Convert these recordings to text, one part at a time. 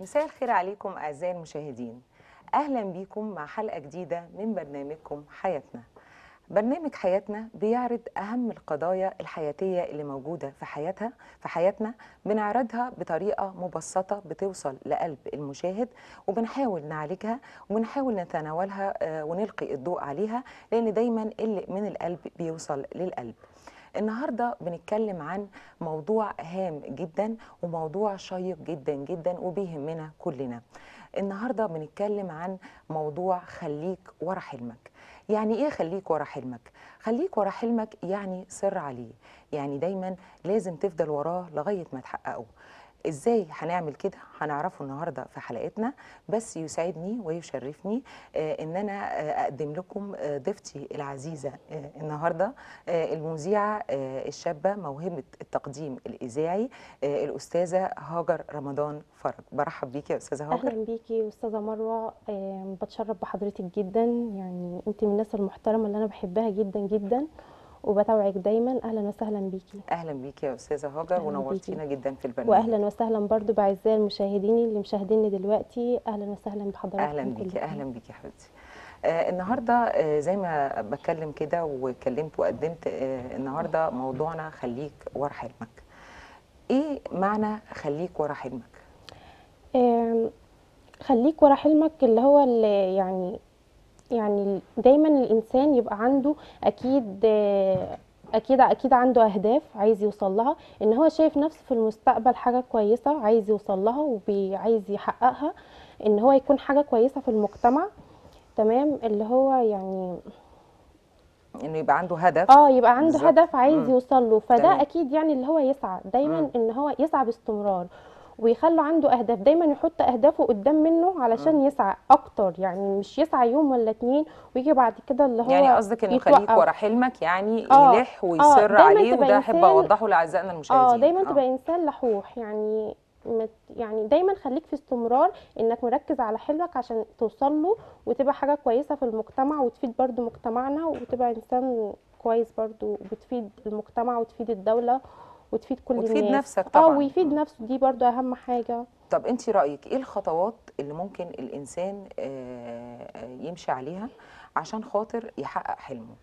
مساء الخير عليكم أعزائي المشاهدين أهلا بيكم مع حلقة جديدة من برنامجكم حياتنا برنامج حياتنا بيعرض أهم القضايا الحياتية اللي موجودة في حياتها في حياتنا بنعرضها بطريقة مبسطة بتوصل لقلب المشاهد وبنحاول نعالجها وبنحاول نتناولها آه، ونلقي الضوء عليها لأن دايما اللي من القلب بيوصل للقلب النهارده بنتكلم عن موضوع هام جدا وموضوع شيق جدا جدا وبيهمنا كلنا النهارده بنتكلم عن موضوع خليك ورا حلمك يعني ايه خليك ورا حلمك خليك ورا حلمك يعني سر عليه يعني دايما لازم تفضل وراه لغايه ما تحققه ازاي هنعمل كده هنعرفه النهارده في حلقتنا بس يسعدني ويشرفني آه ان انا آه اقدم لكم آه ضيفتي العزيزه آه النهارده آه المذيعه آه الشابه موهبه التقديم الاذاعي آه الاستاذه هاجر رمضان فرج برحب بيكي يا استاذه هاجر اهلا بيكي استاذه مروه آم، بتشرف بحضرتك جدا يعني انت من الناس المحترمه اللي انا بحبها جدا جدا وبتابعك دايما اهلا وسهلا بيكي اهلا بيكي يا استاذه هاجر أهلا ونورتينا جدا في البرنامج واهلا وسهلا برضو باعزائي المشاهدين اللي مشاهديني دلوقتي اهلا وسهلا بحضراتكم اهلا بيكي كلكم. اهلا بيكي يا حبيبتي آه النهارده آه زي ما بتكلم كده وكلمت وقدمت آه النهارده موضوعنا خليك ورا حلمك ايه معنى خليك ورا حلمك آم، خليك ورا حلمك اللي هو اللي يعني يعني دايما الانسان يبقى عنده اكيد آه، اكيد اكيد عنده اهداف عايز يوصل لها ان هو شايف نفسه في المستقبل حاجه كويسه عايز يوصل لها وعايز يحققها ان هو يكون حاجه كويسه في المجتمع تمام اللي هو يعني انه يبقى عنده هدف اه يبقى عنده بالظبط. هدف عايز مم. يوصل له فده تمام. اكيد يعني اللي هو يسعى دايما مم. ان هو يسعى باستمرار ويخلوا عنده اهداف دايما يحط اهدافه قدام منه علشان يسعى اكتر يعني مش يسعى يوم ولا اتنين ويجي بعد كده اللي هو يعني قصدك انه خليك يتوقف. ورا حلمك يعني آه، يلح ويصر دايماً عليه تبقى وده احب إنسان- اوضحه لاعزائنا المشاهدين اه دايما تبقى انسان لحوح يعني مت يعني دايما خليك في استمرار انك مركز على حلمك عشان توصل له وتبقى حاجه كويسه في المجتمع وتفيد برضو مجتمعنا وتبقى انسان كويس برضو وبتفيد المجتمع وتفيد الدوله وتفيد كل وتفيد الناس نفسك اه طبعاً. ويفيد مم. نفسه دي برضو اهم حاجه طب انت رايك ايه الخطوات اللي ممكن الانسان آه، آه، يمشي عليها عشان خاطر يحقق حلمه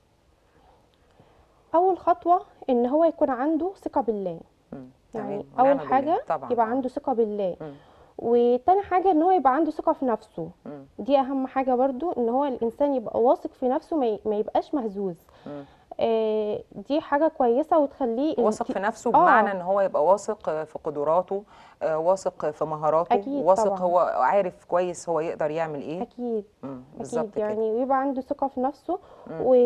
اول خطوه ان هو يكون عنده ثقه بالله مم. يعني تمام. ونعم اول بالله. حاجه طبعا يبقى عنده ثقه بالله مم. وتاني حاجه ان هو يبقى عنده ثقه في نفسه مم. دي اهم حاجه برضو ان هو الانسان يبقى واثق في نفسه ما ي- ما يبقاش مهزوز مم. آه، دي حاجه كويسه وتخليه واثق الت- في نفسه آه. بمعنى ان هو يبقى واثق في قدراته آه، واثق في مهاراته أكيد واثق طبعاً. هو عارف كويس هو يقدر يعمل ايه اكيد مم. بالظبط اكيد كده يعني ويبقى عنده ثقه في نفسه مم. و...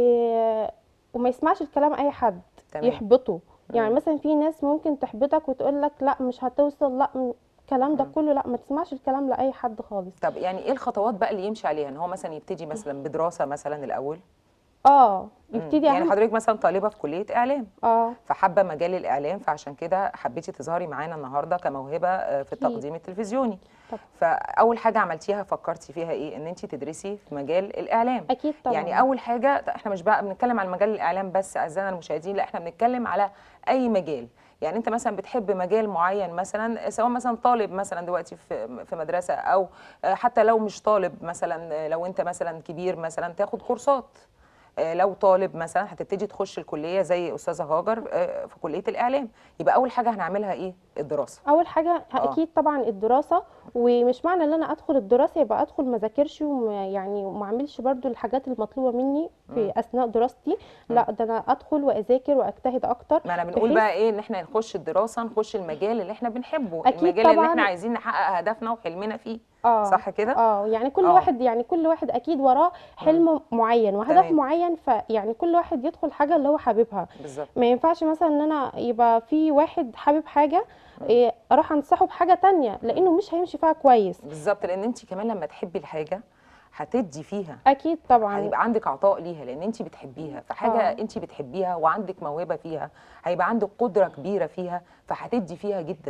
وما يسمعش الكلام اي حد تمام. يحبطه يعني مم. مثلا في ناس ممكن تحبطك وتقول لك لا مش هتوصل لا م- الكلام ده مم. كله لا ما تسمعش الكلام لاي حد خالص طب يعني ايه الخطوات بقى اللي يمشي عليها ان هو مثلا يبتدي مثلا بدراسه مثلا الاول اه مم. يبتدي يعني أهم... حضرتك مثلا طالبه في كليه اعلام اه فحابه مجال الاعلام فعشان كده حبيتي تظهري معانا النهارده كموهبه آه، في أكيد. التقديم التلفزيوني طب. فاول حاجه عملتيها فكرتي فيها ايه ان انت تدرسي في مجال الاعلام اكيد طبعا يعني اول حاجه احنا مش بقى بنتكلم عن مجال الاعلام بس اعزائنا المشاهدين لا احنا بنتكلم على اي مجال يعني انت مثلا بتحب مجال معين مثلا سواء مثلا طالب مثلا دلوقتي في في مدرسه او آه، حتى لو مش طالب مثلا آه، لو انت مثلا كبير مثلا تاخد كورسات آه، لو طالب مثلا هتبتدي تخش الكليه زي استاذه هاجر آه، في كليه الاعلام يبقى اول حاجه هنعملها ايه الدراسه اول حاجه آه. اكيد طبعا الدراسه ومش معنى ان انا ادخل الدراسه يبقى ادخل ما ذاكرش وما يعني وما اعملش برضو الحاجات المطلوبه مني في مم. اثناء دراستي لا ده انا ادخل واذاكر واجتهد اكتر ما انا بنقول بحيث- بقى ايه ان احنا نخش الدراسه نخش المجال اللي احنا بنحبه أكيد المجال اللي طبعاً. احنا عايزين نحقق هدفنا وحلمنا فيه اه صح كده اه يعني كل آه. واحد يعني كل واحد اكيد وراه حلم معين وهدف تمام. معين فيعني كل واحد يدخل حاجه اللي هو حاببها بالظبط ما ينفعش مثلا ان انا يبقى في واحد حابب حاجه إيه، اروح انصحه بحاجه تانية لانه مش هيمشي فيها كويس بالظبط لان انت كمان لما تحبي الحاجه هتدي فيها اكيد طبعا هيبقى عندك عطاء ليها لان انت بتحبيها فحاجه آه. انت بتحبيها وعندك موهبه فيها هيبقى عندك قدره كبيره فيها فهتدي فيها جدا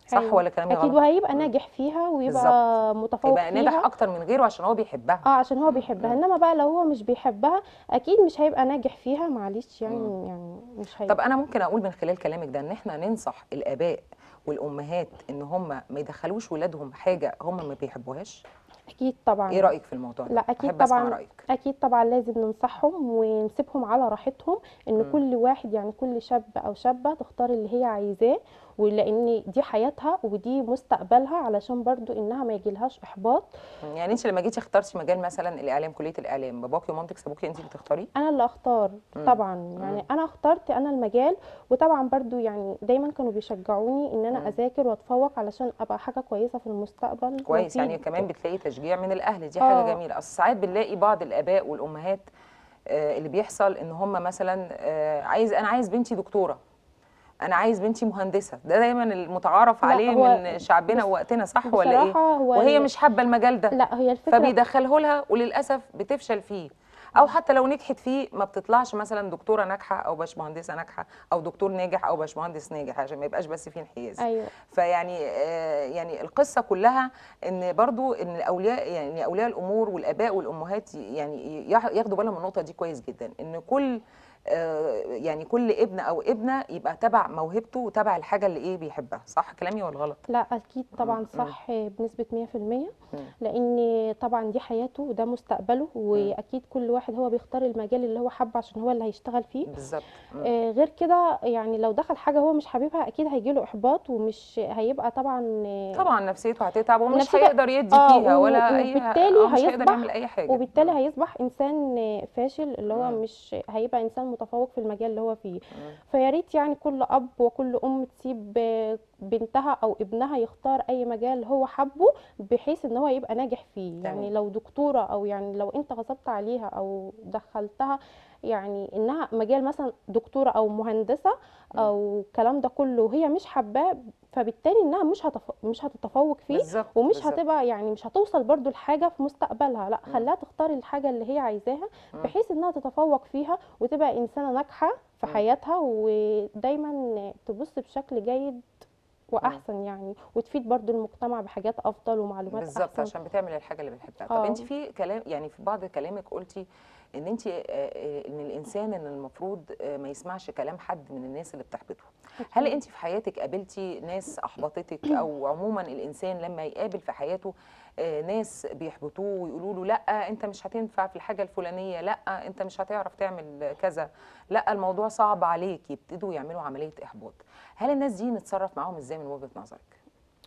صح أيوة. ولا كلامي اكيد غلط وهيبقى مم. ناجح فيها ويبقى متفوق يبقى ناجح فيها اكتر من غيره عشان هو بيحبها اه عشان هو مم. بيحبها مم. انما بقى لو هو مش بيحبها اكيد مش هيبقى ناجح فيها معلش مم. يعني يعني مش هيبقى طب انا ممكن اقول من خلال كلامك ده ان احنا ننصح الاباء والامهات ان هم ما يدخلوش ولادهم حاجه هم ما بيحبوهاش اكيد طبعا ايه رايك في الموضوع ده لا اكيد أحب اسمع طبعا رايك اكيد طبعا لازم ننصحهم ونسيبهم على راحتهم ان مم. كل واحد يعني كل شاب او شابه تختار اللي هي عايزاه ولان دي حياتها ودي مستقبلها علشان برضو انها ما يجيلهاش احباط يعني انت لما جيتي اخترتي مجال مثلا الاعلام كليه الاعلام باباكي ومامتك سابوكي انت اللي تختاري انا اللي اختار مم. طبعا مم. يعني انا اخترت انا المجال وطبعا برضو يعني دايما كانوا بيشجعوني ان انا مم. اذاكر واتفوق علشان ابقى حاجه كويسه في المستقبل كويس يعني وأفيد. كمان بتلاقي تشجيع من الاهل دي حاجه آه. جميله اصل ساعات بنلاقي بعض الاباء والامهات آه، اللي بيحصل ان هم مثلا آه، عايز انا عايز بنتي دكتوره انا عايز بنتي مهندسه ده دايما المتعارف لا، عليه هو من شعبنا بص- ووقتنا صح ولا ايه بصراحه هو وهي ال- مش حابه المجال ده لا هي الفكره فبيدخله لها وللاسف بتفشل فيه او حتى لو نجحت فيه ما بتطلعش مثلا دكتوره ناجحه او باشمهندسه ناجحه او دكتور ناجح او باشمهندس ناجح عشان ما يبقاش بس فيه انحياز ايوه فيعني آه، يعني القصه كلها ان برضو ان الاولياء يعني اولياء الامور والاباء والامهات ي- يعني يح- ياخدوا بالهم من النقطه دي كويس جدا ان كل آه، يعني كل ابن او ابنه يبقى تبع موهبته وتبع الحاجه اللي ايه بيحبها صح كلامي ولا غلط لا اكيد مم. طبعا صح بنسبه 100% مم. لان طبعا دي حياته وده مستقبله واكيد كل واحد هو بيختار المجال اللي هو حابه عشان هو اللي هيشتغل فيه بالظبط مم. آه، غير كده يعني لو دخل حاجه هو مش حاببها اكيد هيجيله احباط ومش هيبقى طبعا آه، طبعا نفسيته هتتعب ومش نفسيته- هيقدر يدي آه، فيها و- ولا اي وبالتالي آه، مش هيقدر هيصبح- يعمل اي حاجه وبالتالي مم. هيصبح انسان آه، فاشل اللي هو مم. مش هيبقى انسان متفوق في المجال اللي هو فيه مم. فيا ريت يعني كل اب وكل ام تسيب آه، بنتها او ابنها يختار اي مجال هو حبه بحيث ان هو يبقى ناجح فيه يعني تمام. لو دكتوره او يعني لو انت غصبت عليها او دخلتها يعني انها مجال مثلا دكتوره او مهندسه مم. او الكلام ده كله وهي مش حباه فبالتالي انها مش هتف... مش هتتفوق فيه بالظبط ومش بالظبط. هتبقى يعني مش هتوصل برضو لحاجه في مستقبلها لا مم. خليها تختار الحاجه اللي هي عايزاها مم. بحيث انها تتفوق فيها وتبقى انسانه ناجحه في مم. حياتها ودايما تبص بشكل جيد واحسن يعني وتفيد برضو المجتمع بحاجات افضل ومعلومات بالظبط احسن عشان بتعمل الحاجه اللي بتحبها طب آه. انت في كلام يعني في بعض كلامك قلتي ان انت آه، آه، ان الانسان ان المفروض آه، ما يسمعش كلام حد من الناس اللي بتحبطه هل انت في حياتك قابلتي ناس احبطتك او عموما الانسان لما يقابل في حياته آه، ناس بيحبطوه ويقولوا له لا انت مش هتنفع في الحاجه الفلانيه لا انت مش هتعرف تعمل كذا لا الموضوع صعب عليك يبتدوا يعملوا عمليه احباط هل الناس دي نتصرف معاهم ازاي من وجهه نظرك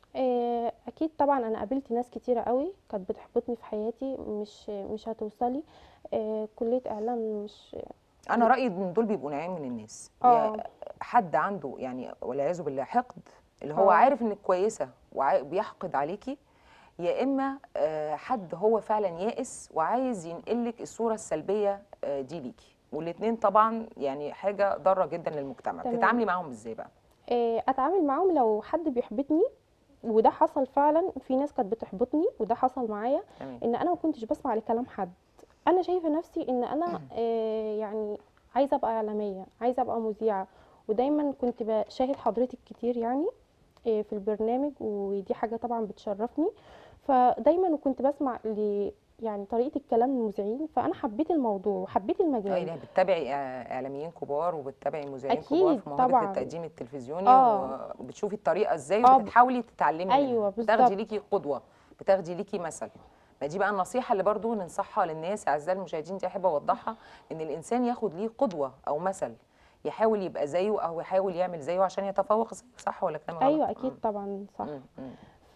آه، اكيد طبعا انا قابلت ناس كتيره قوي كانت بتحبطني في حياتي مش مش هتوصلي آه، كليه اعلام مش انا رايي ان دول بيبقوا نوعين من الناس اه يا حد عنده يعني والعياذ بالله حقد اللي هو اه عارف انك كويسه وبيحقد عليكي يا اما آه، حد هو فعلا يائس وعايز ينقلك الصوره السلبيه آه، دي ليكي والاثنين طبعا يعني حاجه ضاره جدا للمجتمع تمام. بتتعاملي معاهم ازاي بقى آه، اتعامل معاهم لو حد بيحبطني وده حصل فعلا في ناس كانت بتحبطني وده حصل معايا تمام ان انا ما كنتش بسمع لكلام حد انا شايفه نفسي ان انا آه، يعني عايزه ابقى اعلاميه عايزه ابقى مذيعه ودايما كنت بشاهد حضرتك كتير يعني آه، في البرنامج ودي حاجه طبعا بتشرفني فدايما كنت بسمع ل يعني طريقه الكلام المذيعين فانا حبيت الموضوع وحبيت اه المجال يعني بتتابعي آه، اعلاميين كبار وبتتابعي مذيعين كبار اكيد في مهاره طبعا التقديم التلفزيوني اه وبتشوفي الطريقه ازاي اه وبتحاولي تتعلمي منها ايوه بتاخدي بالظبط ليكي قدوه بتاخدي ليكي مثل ما دي بقى النصيحه اللي برضو ننصحها للناس اعزائي المشاهدين دي احب اوضحها ان الانسان ياخد ليه قدوه او مثل يحاول يبقى زيه او يحاول يعمل زيه عشان يتفوق زيه صح ولا كلام غلط ايوه اكيد طبعا صح مم، مم.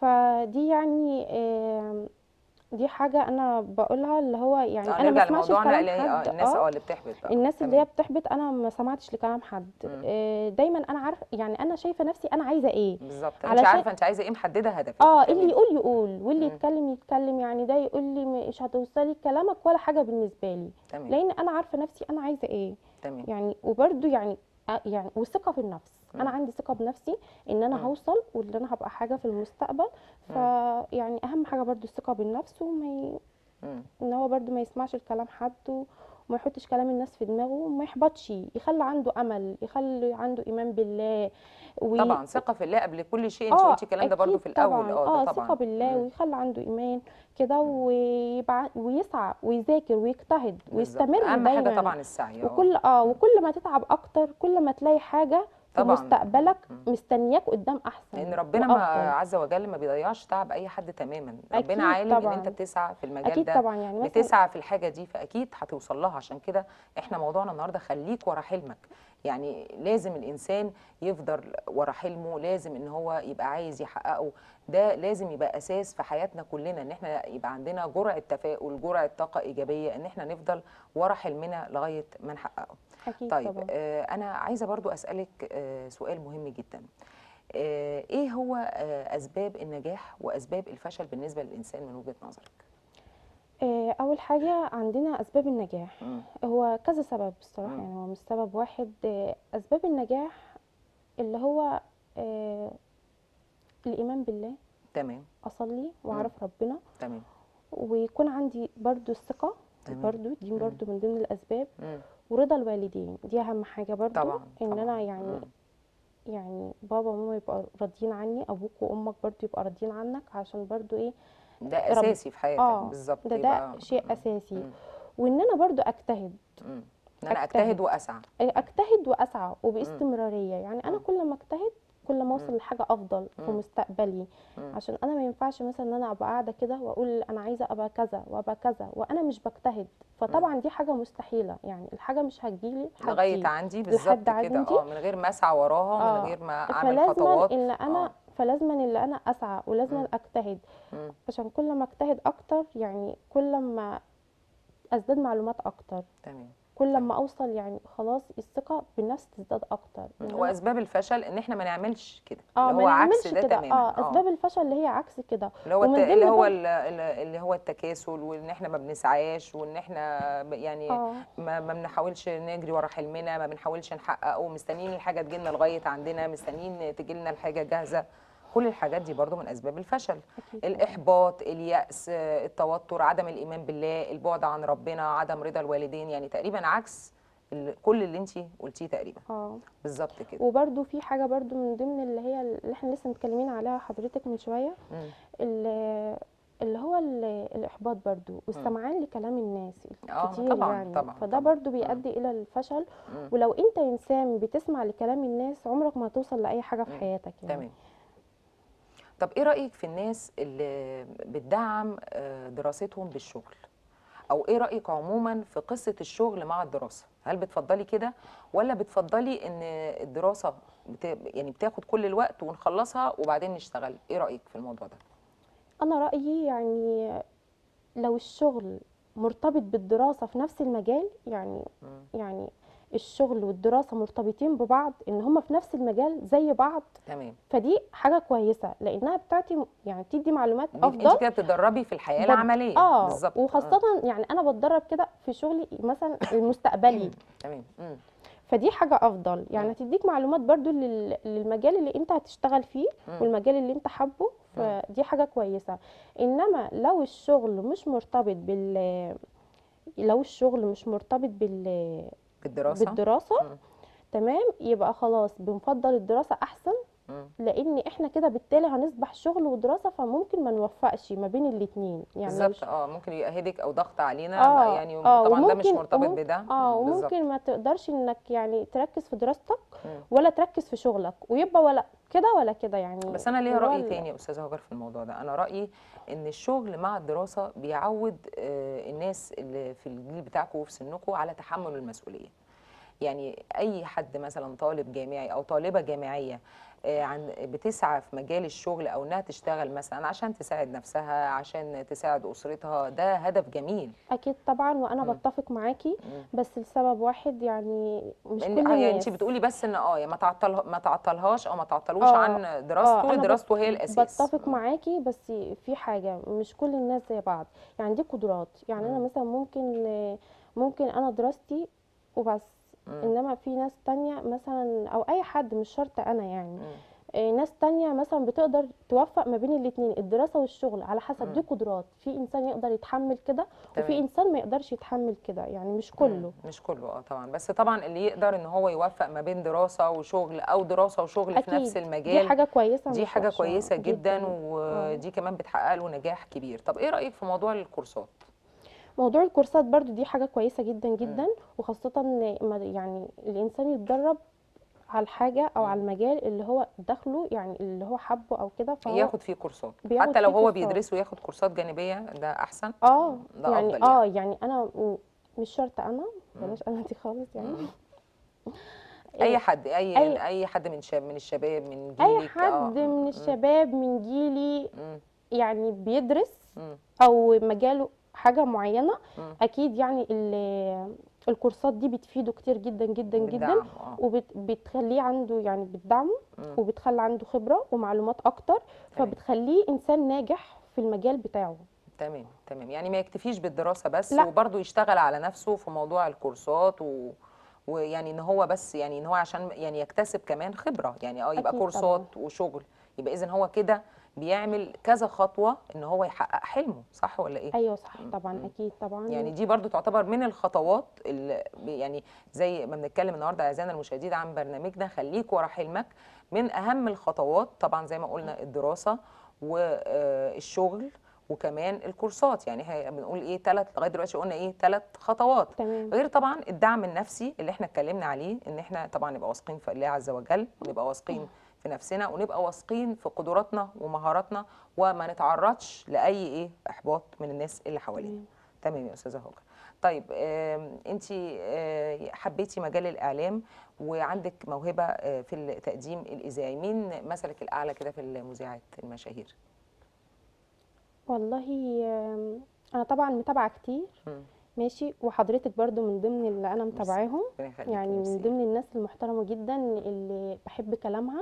فدي يعني آم، دي حاجه انا بقولها اللي هو يعني اه انا ما نرجع بسمعش لموضوعنا لكلام اللي هي- حد اه الناس اه اه اللي بتحبط بقى الناس اللي تمام هي بتحبط انا ما سمعتش لكلام حد مم. آه، دايما انا عارف يعني انا شايفه نفسي انا عايزه ايه بالظبط انت علشان عارفه انت عايزه ايه محدده هدفك اه اللي تمام يقول يقول واللي مم. يتكلم يتكلم يعني ده يقول لي مش هتوصلي كلامك ولا حاجه بالنسبه لي تمام لان انا عارفه نفسي انا عايزه ايه تمام يعني وبرده يعني آه، يعني والثقه في النفس انا مم. عندي ثقه بنفسي ان انا مم. هوصل وان انا هبقى حاجه في المستقبل مم. فيعني اهم حاجه برده الثقه بالنفس وما ي... مم. ان هو برده ما يسمعش الكلام حد و... وما يحطش كلام الناس في دماغه وما يحبطش يخلي عنده امل يخلي عنده ايمان بالله وي- طبعا ثقه في الله قبل كل شيء انت اه قلتي الكلام ده برضو أكيد في الاول طبعا اه اه ده ثقه طبعا بالله مم. ويخلي عنده ايمان كده ويبع... ويسعى ويذاكر ويجتهد بالظبط. ويستمر اهم حاجه دايما طبعا السعي اه وكل اه وكل ما تتعب اكتر كل ما تلاقي حاجه في طبعاً. مستقبلك مم. مستنياك قدام احسن لان ربنا ما وأفضل. عز وجل ما بيضيعش تعب اي حد تماما أكيد ربنا عالم ان طبعاً. انت بتسعى في المجال اكيد ده طبعا يعني مثلا بتسعى في الحاجه دي فاكيد هتوصل لها عشان كده احنا موضوعنا النهارده خليك ورا حلمك يعني لازم الانسان يفضل ورا حلمه لازم ان هو يبقى عايز يحققه ده لازم يبقى اساس في حياتنا كلنا ان احنا يبقى عندنا جرعه تفاؤل جرعه طاقه ايجابيه ان احنا نفضل ورا حلمنا لغايه ما نحققه اكيد طيب طبعا آه انا عايزه برضو اسالك آه سؤال مهم جدا آه ايه هو آه اسباب النجاح واسباب الفشل بالنسبه للانسان من وجهه نظرك آه، اول حاجه عندنا اسباب النجاح مم. هو كذا سبب الصراحه مم. يعني هو مش سبب واحد آه، اسباب النجاح اللي هو آه، الايمان بالله تمام اصلي واعرف ربنا تمام ويكون عندي برضو الثقه تمام. برضو دي مم. برضو من ضمن الاسباب مم. ورضا الوالدين دي اهم حاجه برضو طبعا ان طبعاً. انا يعني مم. يعني بابا وماما يبقوا راضيين عني ابوك وامك برضو يبقوا راضيين عنك عشان برضو ايه ده رب- اساسي في حياتك اه بالظبط ده يبقى- ده شيء مم. اساسي مم. وان انا برضو اجتهد مم. ان انا أجتهد. اجتهد واسعى اجتهد واسعى وباستمراريه يعني انا مم. كل ما اجتهد كل ما اوصل مم. لحاجه افضل في مم. مستقبلي مم. عشان انا ما ينفعش مثلا ان انا ابقى قاعده كده واقول انا عايزه ابقى كذا وابقى كذا وانا مش بجتهد فطبعا دي حاجه مستحيله يعني الحاجه مش هتجيلي لغايه هتجيلي. عندي بالظبط لحد كده عندي. اه من غير ما اسعى وراها من آه. غير ما اعمل فلازما خطوات ان انا آه. فلازما ان انا اسعى ولازما مم. اجتهد مم. عشان كل ما اجتهد اكتر يعني كل ما ازداد معلومات اكتر تمام كل ما اوصل يعني خلاص الثقه بالنفس تزداد اكتر إن أنا- واسباب الفشل ان احنا ما نعملش كده اه اللي ما هو عكس نعملش ده كده تماما اه اسباب الفشل اللي هي عكس كده اللي هو ومن الت... اللي ضمن هو برضه- ال- ال- اللي هو التكاسل وان احنا ما بنسعاش وان احنا ب- يعني اه ما, ما بنحاولش نجري ورا حلمنا ما بنحاولش نحققه مستنيين الحاجه تجيلنا لغايه عندنا مستنيين تجيلنا الحاجه جاهزه كل الحاجات دي برضو من اسباب الفشل اكيد طبعاً. الاحباط الياس التوتر عدم الايمان بالله البعد عن ربنا عدم رضا الوالدين يعني تقريبا عكس ال- كل اللي انت قلتيه تقريبا اه بالظبط كده وبرده في حاجه برده من ضمن اللي هي اللي احنا لسه متكلمين عليها حضرتك من شويه مم. اللي اللي هو ال- الاحباط برضو والسمعان لكلام الناس آه، الكتير طبعاً، يعني طبعاً، فده طبعاً. برضو بيؤدي الى الفشل مم. ولو انت انسان بتسمع لكلام الناس عمرك ما هتوصل لاي حاجه في مم. حياتك يعني تمام طب ايه رايك في الناس اللي بتدعم آه، دراستهم بالشغل او ايه رايك عموما في قصه الشغل مع الدراسه هل بتفضلي كده ولا بتفضلي ان الدراسه بت... يعني بتاخد كل الوقت ونخلصها وبعدين نشتغل ايه رايك في الموضوع ده انا رايي يعني لو الشغل مرتبط بالدراسه في نفس المجال يعني مم. يعني الشغل والدراسه مرتبطين ببعض ان هما في نفس المجال زي بعض تمام فدي حاجه كويسه لانها بتعطي يعني بتدي معلومات انت افضل كده بتدربي في الحياه بد- العمليه اه بالظبط وخاصه يعني انا بتدرب كده في شغلي مثلا المستقبلي تمام مم. فدي حاجه افضل يعني مم. هتديك معلومات برضو لل- للمجال اللي انت هتشتغل فيه مم. والمجال اللي انت حابه فدي حاجه كويسه انما لو الشغل مش مرتبط بال لو الشغل مش مرتبط بال بالدراسه بالدراسه مم. تمام يبقى خلاص بنفضل الدراسه احسن مم. لان احنا كده بالتالي هنصبح شغل ودراسه فممكن ما نوفقش ما بين الاتنين يعني لو بالظبط اه ممكن يبقى هيدك او ضغط علينا اه يعني اه طبعا ده مش وممكن- مرتبط وممكن- بده اه مم، بالظبط. وممكن ما تقدرش انك يعني تركز في دراستك مم. ولا تركز في شغلك ويبقى ولا كده ولا كده يعني بس انا ليا اللي هو راي ال- تاني يا استاذه هاجر في الموضوع ده انا رايي ان الشغل مع الدراسه بيعود آه، الناس اللي في الجيل بتاعكم وفي سنكم على تحمل المسؤوليه يعني اي حد مثلا طالب جامعي او طالبه جامعيه آه، عن بتسعى في مجال الشغل او انها تشتغل مثلا عشان تساعد نفسها عشان تساعد اسرتها ده هدف جميل اكيد طبعا وانا مم. بتفق معاكي مم. بس لسبب واحد يعني مش لأن- كل آه، يعني الناس انت بتقولي بس ان اه يعني ما تعطل ما تعطلهاش او ما تعطلوش آه، عن دراسته أنا دراسته هي الاساس بتفق معاكي بس في حاجه مش كل الناس زي بعض يعني دي قدرات يعني انا مم. مثلا ممكن ممكن انا دراستي وبس مم. انما في ناس تانية مثلا او اي حد مش شرط انا يعني مم. آه، ناس تانية مثلا بتقدر توفق ما بين الاتنين الدراسة والشغل على حسب دي مم. قدرات في انسان يقدر يتحمل كده وفي تمام. انسان ما يقدرش يتحمل كده يعني مش كله مم. مش كله اه طبعا بس طبعا اللي يقدر ان هو يوفق ما بين دراسه وشغل او دراسه وشغل في نفس اكيد المجال دي حاجة كويسة دي مش حاجه وحشة كويسه جدا آه. ودي كمان بتحقق له نجاح كبير طب ايه رايك في موضوع الكورسات موضوع الكورسات برضو دي حاجة كويسة جدا جدا وخاصة إن ما- يعني الإنسان يتدرب على الحاجة أو مم. على المجال اللي هو داخله يعني اللي هو حبه أو كده فهو ياخد فيه كورسات بياخد حتى لو فيه هو كورسات. بيدرس وياخد كورسات جانبيه ده احسن اه ده يعني افضل اه يعني أنا م- مش شرط أنا مم. بلاش أنا دي خالص يعني مم. إيه، اي حد اي أي- اي حد من شاب من الشباب من جيلك أي آه. حد من مم. الشباب من جيلي مم. يعني بيدرس مم. أو مجاله حاجة معينة مم. أكيد يعني ال- الكورسات دي بتفيده كتير جدا جدا جدا بالدعم، آه. وبتخليه عنده يعني بتدعمه مم. وبتخلي عنده خبرة ومعلومات أكتر تمام. فبتخليه إنسان ناجح في المجال بتاعه تمام تمام يعني ما يكتفيش بالدراسة بس لا. وبرضه يشتغل على نفسه في موضوع الكورسات و... ويعني ان هو بس يعني ان هو عشان يعني يكتسب كمان خبرة يعني اه يبقى أكيد كورسات وشغل يبقى اذا هو كده بيعمل كذا خطوة ان هو يحقق حلمه صح ولا ايه؟ أيوة صح مم. طبعا مم. أكيد طبعا يعني دي برضو تعتبر من الخطوات اللي بي- يعني زي ما بنتكلم النهارده اعزائنا المشاهدين عن برنامجنا خليك ورا حلمك من اهم الخطوات طبعا زي ما قلنا الدراسه والشغل وكمان الكورسات يعني احنا بنقول ايه ثلاث لغايه دلوقتي قلنا ايه ثلاث خطوات تمام غير طبعا الدعم النفسي اللي احنا اتكلمنا عليه ان احنا طبعا نبقى واثقين في الله عز وجل ونبقى واثقين في نفسنا ونبقى واثقين في قدراتنا ومهاراتنا وما نتعرضش لاي ايه احباط من الناس اللي حوالينا تمام. تمام يا استاذه هاجر طيب انت حبيتي مجال الاعلام وعندك موهبه آه، في التقديم الاذاعي مين مثلك الاعلى كده في المذيعات المشاهير والله آم، أنا طبعا متابعة كتير مم. ماشي وحضرتك برضو من ضمن اللي أنا ميرسي. متابعاهم ربنا يخليكي، يعني من ميرسي. ضمن الناس المحترمة جدا اللي بحب كلامها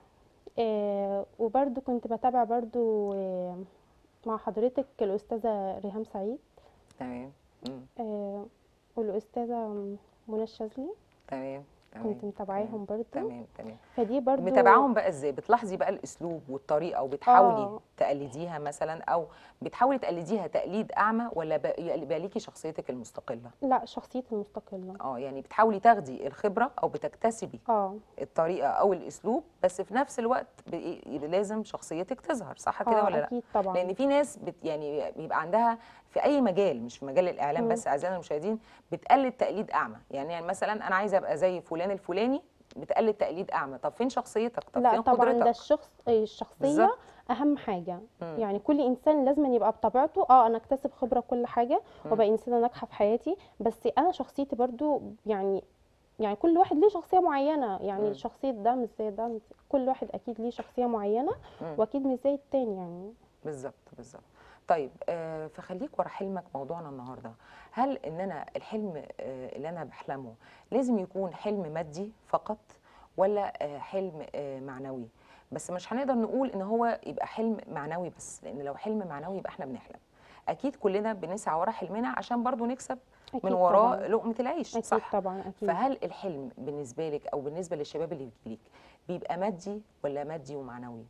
آه وبرضو كنت بتابع برضو آه مع حضرتك الأستاذة ريهام سعيد تمام مم. آه والأستاذة منى الشاذلي تمام تمام كنت متابعاهم برضو تمام تمام فدي برضو متابعاهم بقى ازاي بتلاحظي بقى الاسلوب والطريقه وبتحاولي آه. تقلديها مثلا او بتحاولي تقلديها تقليد اعمى ولا بقى يبقى ليكي شخصيتك المستقله لا شخصيتي المستقلة اه يعني بتحاولي تاخدي الخبره او بتكتسبي اه الطريقه او الاسلوب بس في نفس الوقت بي- يبقى لازم شخصيتك تظهر صح كده آه ولا لا أكيد طبعا لان في ناس بت يعني بيبقى عندها في اي مجال مش في مجال الاعلام مم. بس اعزائنا المشاهدين بتقلد تقليد اعمى يعني, يعني مثلا انا عايزه ابقى زي فلان الفلاني بتقلد تقليد اعمى طب فين شخصيتك طب لا فين طبعا قدرتك ده الشخص الشخصية بالظبط. أهم حاجة مم. يعني كل إنسان لازم يبقى بطبيعته اه أنا أكتسب خبرة كل حاجة مم. وأبقى إنسانة ناجحة في حياتي بس أنا شخصيتي برضو يعني يعني كل واحد ليه شخصية معينة يعني مم. شخصية ده مش زي ده مش- كل واحد أكيد ليه شخصية معينة مم. وأكيد مش زي التاني يعني بالظبط بالظبط طيب آه فخليك ورا حلمك موضوعنا النهارده هل ان انا الحلم آه اللي انا بحلمه لازم يكون حلم مادي فقط ولا آه حلم آه معنوي بس مش هنقدر نقول ان هو يبقى حلم معنوي بس لان لو حلم معنوي يبقى احنا بنحلم اكيد كلنا بنسعى ورا حلمنا عشان برضو نكسب أكيد من وراه طبعا لقمه العيش أكيد صح طبعا أكيد فهل الحلم بالنسبه لك او بالنسبه للشباب اللي بيجيلك بيبقى مادي ولا مادي ومعنوي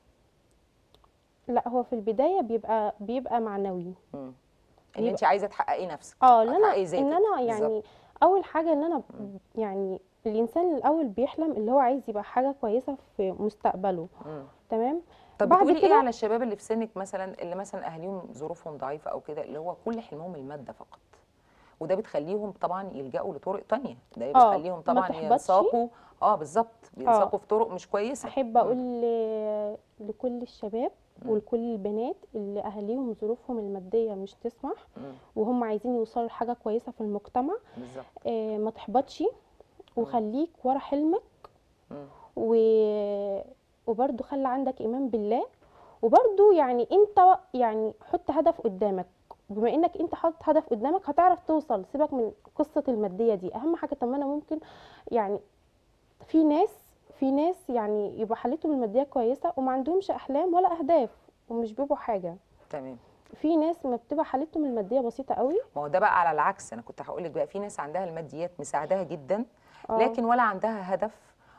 لا هو في البداية بيبقى بيبقى معنوي مم. ان يبقى- انت عايزه تحققي نفسك اه ان انا تحققي ذاتك ان انا يعني بالظبط. اول حاجه ان انا مم. يعني الانسان الاول بيحلم اللي هو عايز يبقى حاجه كويسه في مستقبله مم. تمام طب بعد بتقولي ايه كده- على الشباب اللي في سنك مثلا اللي مثلا اهاليهم ظروفهم ضعيفه او كده اللي هو كل حلمهم الماده فقط وده بتخليهم طبعا يلجأوا لطرق تانية ده آه، بيخليهم ما طبعا تحبطش. ينساقوا اه بالظبط بينساقوا في طرق مش كويسه احب اقول ل- لكل الشباب مم. ولكل البنات اللي اهاليهم ظروفهم الماديه مش تسمح مم. وهم عايزين يوصلوا لحاجه كويسه في المجتمع بالظبط آه ما تحبطش وخليك ورا حلمك مم. و... وبرضو خلي عندك ايمان بالله وبرضو يعني انت يعني حط هدف قدامك بما انك انت حاطط هدف قدامك هتعرف توصل سيبك من قصة المادية دي اهم حاجة طب ما انا ممكن يعني في ناس في ناس يعني يبقى حالتهم المادية كويسة وما عندهمش احلام ولا اهداف ومش بيبقوا حاجة تمام في ناس ما بتبقى حالتهم المادية بسيطة قوي ما هو ده بقى على العكس انا كنت هقول لك بقى في ناس عندها الماديات مساعداها جدا آه. لكن ولا عندها هدف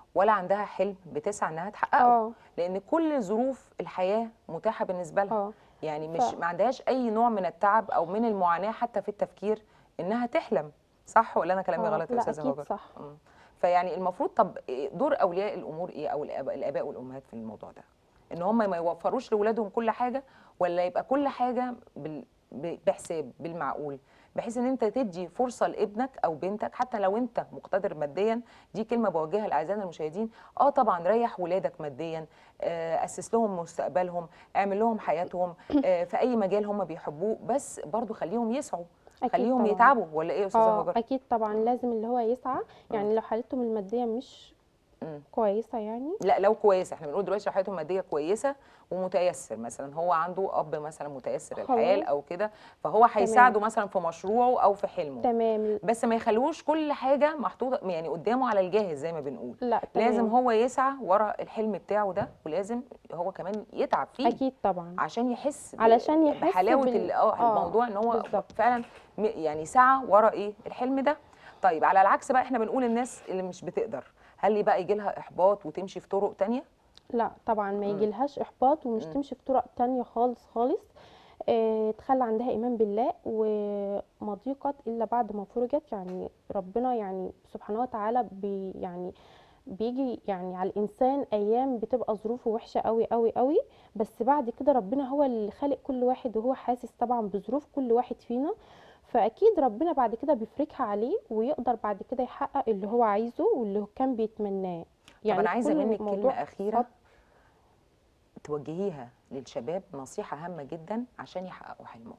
ولا عندها حلم بتسعى انها تحققه اه لان كل ظروف الحياه متاحه بالنسبه لها اه يعني مش ف- ما عندهاش اي نوع من التعب او من المعاناه حتى في التفكير انها تحلم صح ولا انا كلامي آه، غلط يا لا استاذه اكيد هاجر صح مم. فيعني المفروض طب إيه دور اولياء الامور ايه او الاباء الآباء والامهات في الموضوع ده ان هم ما يوفروش لاولادهم كل حاجه ولا يبقى كل حاجه بال... ب- بحساب بالمعقول بحيث ان انت تدي فرصه لابنك او بنتك حتى لو انت مقتدر ماديا دي كلمه بوجهها لاعزائنا المشاهدين اه طبعا ريح ولادك ماديا آه، اسس لهم مستقبلهم اعمل لهم حياتهم آه، في اي مجال هم بيحبوه بس برضو خليهم يسعوا أكيد خليهم طبعاً. يتعبوا ولا ايه يا استاذه اه هاجر اكيد طبعا لازم اللي هو يسعى يعني لو حالتهم الماديه مش مم. كويسه يعني لا لو كويسه احنا بنقول دلوقتي لو حياته الماديه كويسه ومتيسر مثلا هو عنده اب مثلا متيسر خلاص. الحال او كده فهو هيساعده مثلا في مشروعه او في حلمه تمام بس ما يخلوش كل حاجه محطوطه يعني قدامه على الجاهز زي ما بنقول لا تمام. لازم هو يسعى ورا الحلم بتاعه ده ولازم هو كمان يتعب فيه اكيد طبعا عشان يحس ب- علشان يحس بحلاوه بال- ال- اه آه، الموضوع ان هو بالظبط. فعلا م- يعني سعى ورا ايه الحلم ده طيب على العكس بقى احنا بنقول الناس اللي مش بتقدر هل ليه بقى يجي لها احباط وتمشي في طرق تانية لا طبعا ما مم. يجيلهاش احباط ومش مم. تمشي في طرق تانية خالص خالص آه تخلى عندها ايمان بالله وما ضيقت الا بعد ما فرجت يعني ربنا يعني سبحانه وتعالى بي يعني بيجي يعني على الانسان ايام بتبقى ظروفه وحشه قوي قوي قوي بس بعد كده ربنا هو اللي خالق كل واحد وهو حاسس طبعا بظروف كل واحد فينا فاكيد ربنا بعد كده بيفرجها عليه ويقدر بعد كده يحقق اللي هو عايزه واللي هو كان بيتمناه طب انا عايزه كل منك الموضوع كلمه اخيره صبر. توجهيها للشباب نصيحه هامه جدا عشان يحققوا حلمهم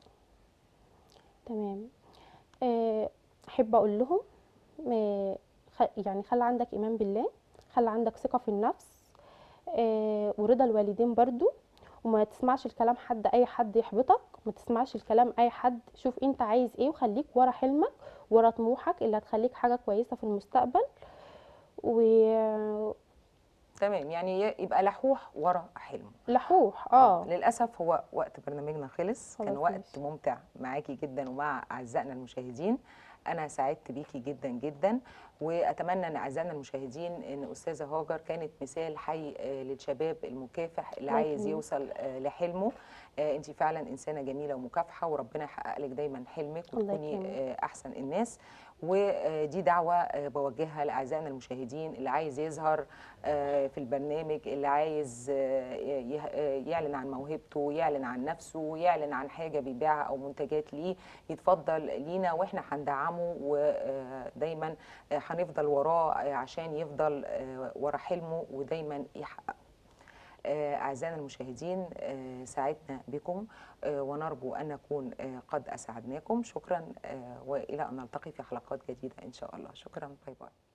تمام آه، احب اقول لهم آه، خ- يعني خلي عندك ايمان بالله خلي عندك ثقه في النفس آه، ورضا الوالدين برضو وما تسمعش الكلام حد اي حد يحبطك ما تسمعش الكلام اي حد شوف انت عايز ايه وخليك ورا حلمك ورا طموحك اللي هتخليك حاجه كويسه في المستقبل ولحوح تمام يعني ي- يبقى لحوح ورا حلمه اه للاسف هو وقت برنامجنا خلص كان خلاص وقت ماشي. ممتع معاكي جدا ومع اعزائنا المشاهدين انا سعدت بيكي جدا جدا واتمنى ان اعزائنا المشاهدين ان استاذه هاجر كانت مثال حي آه، للشباب المكافح اللي الله عايز يكرمك. يوصل آه، لحلمه انت فعلا انسانه جميله ومكافحه وربنا يحقق لك دايما حلمك الله وتكوني يكرمك. آه، احسن الناس ودي دعوه آه، بوجهها لاعزائنا المشاهدين اللي عايز يظهر آه، في البرنامج اللي عايز آه، يه- آه، يعلن عن موهبته يعلن عن نفسه يعلن عن حاجه بيبيعها او منتجات ليه يتفضل لينا واحنا هندعمه ودايما هنفضل وراه آه، عشان يفضل آه، ورا حلمه ودايما يحقق آه، أعزائنا المشاهدين آه، سعدنا بكم آه، ونرجو أن نكون آه، قد أسعدناكم شكرا آه، وإلى أن نلتقي في حلقات جديدة إن شاء الله شكرا باي باي